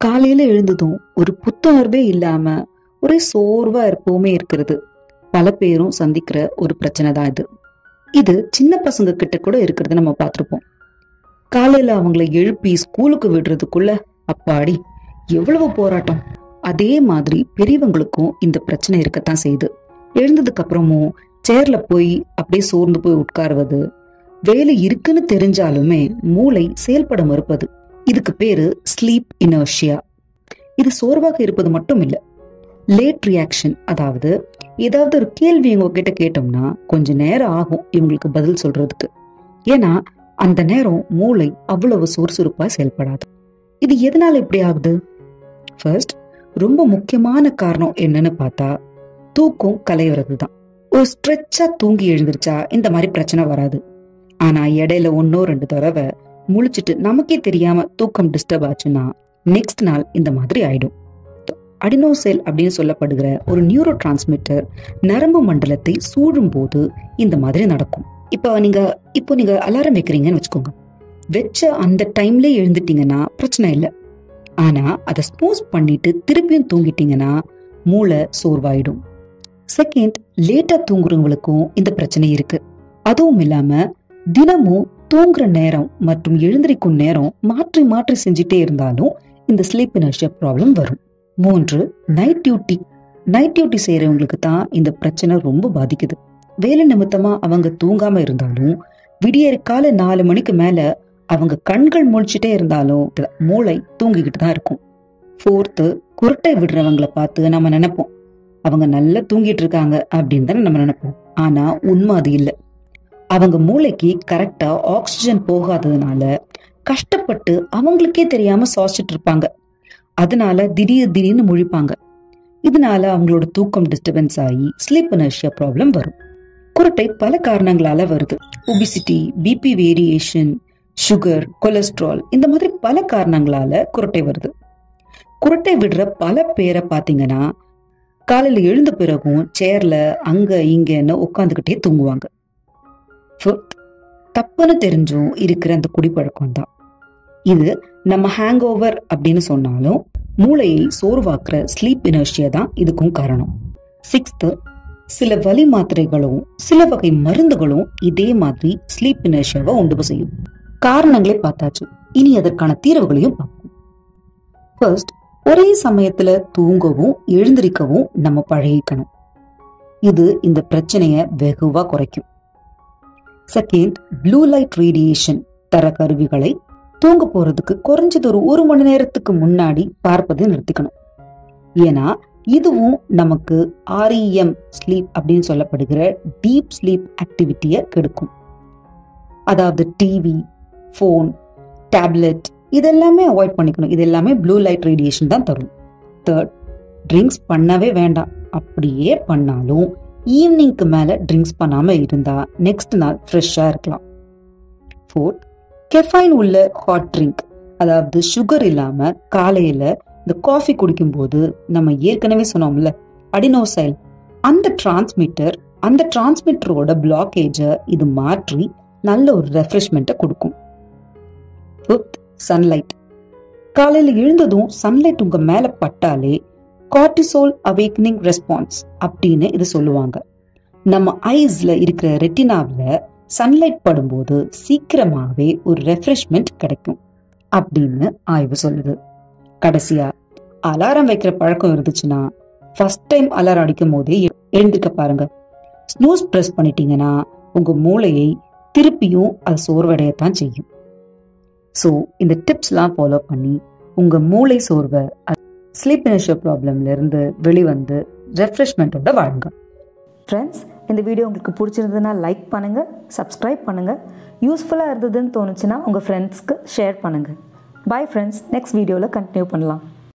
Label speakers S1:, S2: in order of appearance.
S1: காலையில எழுந்ததும் ஒரு புத்துணர்வே இல்லாம ஒரே சோர்வா எப்பவுமே இருக்கிறது பல பேரும் சந்திக்கிற ஒரு பிரச்சனை தான் இது இது சின்ன பசங்க கிட்ட கூட இருக்கிறத நம்ம பார்த்திருப்போம் காலையில அவங்கள எழுப்பி ஸ்கூலுக்கு விடுறதுக்குள்ள அப்பாடி எவ்வளவு போராட்டம் அதே மாதிரி பெரியவங்களுக்கும் இந்த பிரச்சனை இருக்கத்தான் செய்யுது எழுந்ததுக்கு அப்புறமும் சேர்ல போய் அப்படியே சோர்ந்து போய் உட்காருவது வேலை இருக்குன்னு தெரிஞ்சாலுமே மூளை செயல்பட மறுப்பது இதுக்கு பேரு ஸ்லீப் இனர்ஷியா இது சோர்வாக இருப்பது மட்டும் இல்ல லேட் ரியாக்ஷன் அதாவது ஏதாவது ஒரு கேள்வி இவங்க கிட்ட கேட்டோம்னா கொஞ்ச நேரம் ஆகும் இவங்களுக்கு பதில் சொல்றதுக்கு ஏன்னா அந்த நேரம் மூளை அவ்வளவு சுறுசுறுப்பா செயல்படாது இது எதனால இப்படி ஆகுது ஃபர்ஸ்ட் ரொம்ப முக்கியமான காரணம் என்னன்னு பார்த்தா தூக்கம் கலையுறது தான் ஒரு ஸ்ட்ரெச்சா தூங்கி எழுந்திருச்சா இந்த மாதிரி பிரச்சனை வராது ஆனா இடையில ஒன்னோ ரெண்டு தடவை முழிச்சிட்டு நமக்கே தெரியாம தூக்கம் டிஸ்டர்ப் ஆச்சுன்னா நெக்ஸ்ட் நாள் இந்த மாதிரி ஆயிடும் அடினோசெல் அப்படின்னு சொல்லப்படுகிற ஒரு நியூரோ டிரான்ஸ்மிட்டர் நரம்பு மண்டலத்தை சூழும் போது இந்த மாதிரி நடக்கும் இப்போ நீங்க இப்போ நீங்க அலாரம் வைக்கிறீங்கன்னு வச்சுக்கோங்க வச்ச அந்த டைம்ல எழுந்துட்டீங்கன்னா பிரச்சனை இல்லை ஆனா அதை ஸ்னூஸ் பண்ணிட்டு திருப்பியும் தூங்கிட்டீங்கன்னா மூளை சோர்வாயிடும் செகண்ட் லேட்டா தூங்குறவங்களுக்கும் இந்த பிரச்சனை இருக்கு அதுவும் இல்லாம தினமும் தூங்குற நேரம் மற்றும் எழுந்திருக்கும் நேரம் மாற்றி மாற்றி செஞ்சுட்டே இருந்தாலும் இந்த ஸ்லீப் இனர்ஷியா ப்ராப்ளம் வரும் மூன்று நைட் டியூட்டி நைட் டியூட்டி செய்யறவங்களுக்கு தான் இந்த பிரச்சனை ரொம்ப பாதிக்குது வேலை நிமித்தமா அவங்க தூங்காம இருந்தாலும் விடியற் காலை நாலு மணிக்கு மேல அவங்க கண்கள் முழிச்சிட்டே இருந்தாலும் மூளை தூங்கிக்கிட்டு தான் இருக்கும் ஃபோர்த்து குரட்டை விடுறவங்கள பார்த்து நம்ம நினைப்போம் அவங்க நல்லா தூங்கிட்டு இருக்காங்க அப்படின்னு தானே நம்ம நினைப்போம் ஆனா உண்மை அது இல்லை அவங்க மூளைக்கு கரெக்டா ஆக்சிஜன் போகாததுனால கஷ்டப்பட்டு அவங்களுக்கே தெரியாம சுவாசிச்சுட்டு இருப்பாங்க அதனால திடீர் திடீர்னு முழிப்பாங்க இதனால அவங்களோட தூக்கம் டிஸ்டர்பன்ஸ் ஆகி ஸ்லீப் இனர்ஷியா ப்ராப்ளம் வரும் குரட்டை பல காரணங்களால வருது obesity BP variation sugar cholesterol இந்த மாதிரி பல காரணங்களால குரட்டை வருது குரட்டை விடுற பல பேரை பாத்தீங்கன்னா காலையில எழுந்த பிறகும் சேர்ல அங்க இங்கன்னு உட்காந்துக்கிட்டே தூங்குவாங்க தப்புன்னு தெரிஞ்சும் இருக்கிற அந்த குடிப்பழக்கம் தான் இது நம்ம ஹேங் ஓவர் அப்படின்னு சொன்னாலும் மூளையை சோர்வாக்குற ஸ்லீப் இனர்ஷியா தான் இதுக்கும் காரணம் சிக்ஸ்த் சில வலி மாத்திரைகளும் சில வகை மருந்துகளும் இதே மாதிரி ஸ்லீப் இனர்ஷியாவை உண்டு செய்யும் காரணங்களே பார்த்தாச்சு இனி அதற்கான தீர்வுகளையும் பார்ப்போம் ஃபர்ஸ்ட் ஒரே சமயத்துல தூங்கவும் எழுந்திருக்கவும் நம்ம பழகிக்கணும் இது இந்த பிரச்சனைய வெகுவா குறைக்கும் செகண்ட் ப்ளூ லைட் ரேடியேஷன் தர கருவிகளை தூங்க போறதுக்கு குறைஞ்சது ஒரு ஒரு மணி நேரத்துக்கு முன்னாடி பார்ப்பதை நிறுத்திக்கணும் ஏன்னா இதுவும் நமக்கு ஆர்இஎம் ஸ்லீப் அப்படின்னு சொல்லப்படுகிற டீப் ஸ்லீப் ஆக்டிவிட்டியை கெடுக்கும் அதாவது டிவி ஃபோன் டேப்லெட் இதெல்லாமே அவாய்ட் பண்ணிக்கணும் இது எல்லாமே ப்ளூ லைட் ரேடியேஷன் தான் தரும் தேர்ட் ட்ரிங்க்ஸ் பண்ணவே வேண்டாம் அப்படியே பண்ணாலும் ஈவினிங்க்கு மேல ட்ரிங்க்ஸ் பண்ணாம இருந்தா நெக்ஸ்ட் நாள் ஃப்ரெஷ்ஷா இருக்கலாம் ஃபோர்த் கெஃபைன் உள்ள ஹாட் ட்ரிங்க் அதாவது சுகர் இல்லாம காலையில இந்த காஃபி குடிக்கும்போது நம்ம ஏற்கனவே சொன்னோம்ல அடினோசைல் அந்த டிரான்ஸ்மிட்டர் அந்த டிரான்ஸ்மிட்டரோட பிளாக்கேஜை இது மாற்றி நல்ல ஒரு ரெஃப்ரெஷ்மெண்ட்டை கொடுக்கும் ஃபிஃப்த் சன்லைட் காலையில எழுந்ததும் சன்லைட் உங்க மேல பட்டாலே கார்டிசோல் அவேக்கனிங் ரெஸ்பான்ஸ் அப்படின்னு இது சொல்லுவாங்க நம்ம ஐஸ்ல இருக்கிற ரெட்டினாவில் சன்லைட் படும்போது சீக்கிரமாகவே ஒரு ரெஃப்ரெஷ்மெண்ட் கிடைக்கும் அப்படின்னு ஆய்வு சொல்லுது கடைசியா அலாரம் வைக்கிற பழக்கம் இருந்துச்சுன்னா ஃபர்ஸ்ட் டைம் அலாரம் அடிக்கும் போதே எழுந்திருக்க பாருங்க ஸ்னூஸ் ப்ரெஸ் பண்ணிட்டீங்கன்னா உங்க மூளையை திருப்பியும் அது சோர்வடையத்தான் செய்யும் ஸோ இந்த டிப்ஸ்லாம் ஃபாலோ பண்ணி உங்க மூளை சோர்வை ஸ்லீப் இனர்ஷியா ப்ராப்ளம்ல இருந்து வெளிவந்து ரெஃப்ரெஷ்மெண்ட்டோட வாழுங்க
S2: ஃப்ரெண்ட்ஸ் இந்த வீடியோ உங்களுக்கு பிடிச்சிருந்ததுன்னா லைக் பண்ணுங்கள் சப்ஸ்கிரைப் பண்ணுங்கள் யூஸ்ஃபுல்லாக இருந்ததுன்னு தோணுச்சுன்னா உங்கள் ஃப்ரெண்ட்ஸ்க்கு ஷேர் பண்ணுங்கள் பாய் ஃப்ரெண்ட்ஸ் நெக்ஸ்ட் வீடியோவில் கண்டினியூ பண்ணலாம்